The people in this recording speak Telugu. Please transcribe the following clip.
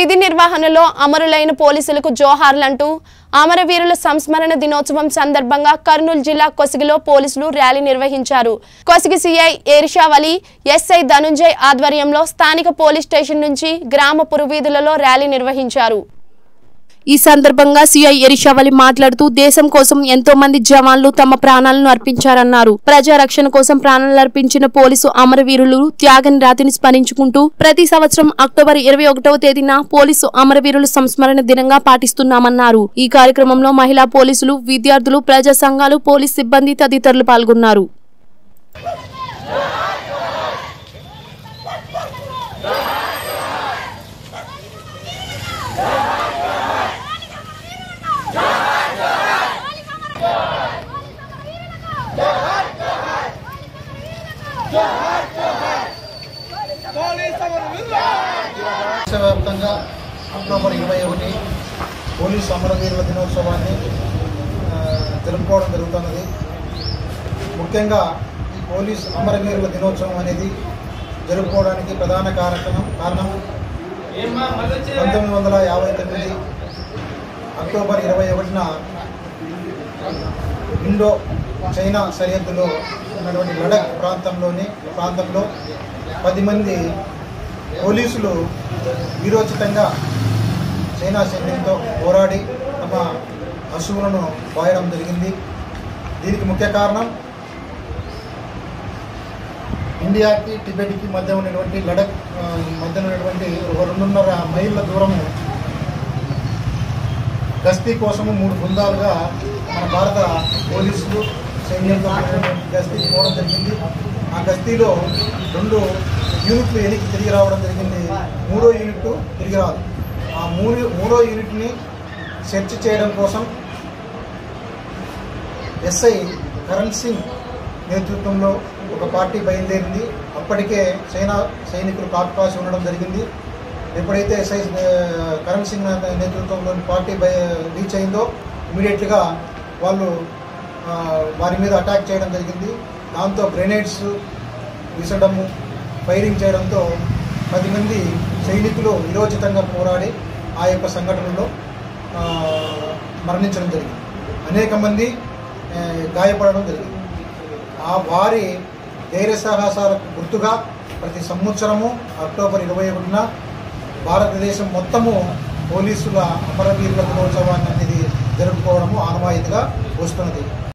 విధి నిర్వహణలో అమరులైన పోలీసులకు జోహార్లంటూ అమరవీరుల సంస్మరణ దినోత్సవం సందర్భంగా కర్నూలు జిల్లా కొసిగిలో పోలీసులు ర్యాలీ నిర్వహించారు కొసిగి సిఐ ఏరిషావలి ఎస్ఐ ధనుంజయ్ ఆధ్వర్యంలో స్థానిక పోలీస్ స్టేషన్ నుంచి గ్రామ పురువీధులలో ర్యాలీ నిర్వహించారు ఈ సందర్భంగా సిఐ ఎరిషావలి మాట్లాడుతూ దేశం కోసం ఎంతో మంది జవాన్లు తమ ప్రాణాలను అర్పించారన్నారు ప్రజా రక్షణ కోసం ప్రాణాలు అర్పించిన పోలీసు అమరవీరులు త్యాగని రాతిని స్మరించుకుంటూ ప్రతి సంవత్సరం అక్టోబర్ ఇరవై ఒకటవ తేదీన పోలీసు అమరవీరుల సంస్మరణ దినంగా పాటిస్తున్నామన్నారు ఈ కార్యక్రమంలో మహిళా పోలీసులు విద్యార్థులు ప్రజా సంఘాలు పోలీస్ సిబ్బంది తదితరులు పాల్గొన్నారు దేశవ్యాప్తంగా అక్టోబర్ ఇరవై ఒకటి పోలీసు అమరవీరుల దినోత్సవాన్ని ఆ, జరుపుకోవడం జరుగుతున్నది ముఖ్యంగా ఈ పోలీస్ అమరవీరుల దినోత్సవం అనేది జరుపుకోవడానికి ప్రధాన కారణం కారణం పంతొమ్మిది వందల యాభై తొమ్మిది అక్టోబర్ ఇరవై ఒకటిన ఇండో చైనా సరిహద్దులో ఉన్నటువంటి లడక్ ప్రాంతంలోని ప్రాంతంలో పది మంది పోలీసులు వీరోచితంగా చైనా సైన్యంతో పోరాడి తమ అశువులను పోయడం జరిగింది దీనికి ముఖ్య కారణం ఇండియాకి టిబెట్కి మధ్య ఉన్నటువంటి లడక్ ఆ, మధ్య ఉన్నటువంటి ఒక రెండున్నర మైళ్ళ దూరము గస్తీ కోసము మూడు బృందాలుగా మన భారత పోలీసులు సైన్యంతో కూడినటువంటి గస్తీకి పోవడం జరిగింది ఆ గస్తీలో రెండు యూనిట్లు వెనక్కి తిరిగి రావడం జరిగింది మూడో యూనిట్ తిరిగి రాదు ఆ మూడు మూడో యూనిట్ని సెర్చ్ చేయడం కోసం ఎస్ఐ కరణ్ సింగ్ నేతృత్వంలో ఒక పార్టీ బయలుదేరింది అప్పటికే చైనా సైనికులు కాపు కాసి ఉండడం జరిగింది ఎప్పుడైతే ఎస్ఐ ఆ, కరణ్ సింగ్ నేతృత్వంలోని పార్టీ బయ రీచ్ అయిందో ఇమీడియట్గా వాళ్ళు ఆ, వారి మీద అటాక్ చేయడం జరిగింది దాంతో గ్రెనేడ్స్ విసడము ఫైరింగ్ చేయడంతో పది మంది సైనికులు విరోచితంగా పోరాడి ఆ యొక్క సంఘటనలో ఆ, మరణించడం జరిగింది అనేక మంది ఆ, గాయపడడం జరిగింది ఆ వారి ధైర్య సాహసాలకు గుర్తుగా ప్రతి సంవత్సరము అక్టోబర్ ఇరవై ఒకటిన భారతదేశం మొత్తము పోలీసుల అమరవీరుల దినోత్సవాన్ని అనేది జరుపుకోవడము ఆనవాయితీగా వస్తున్నది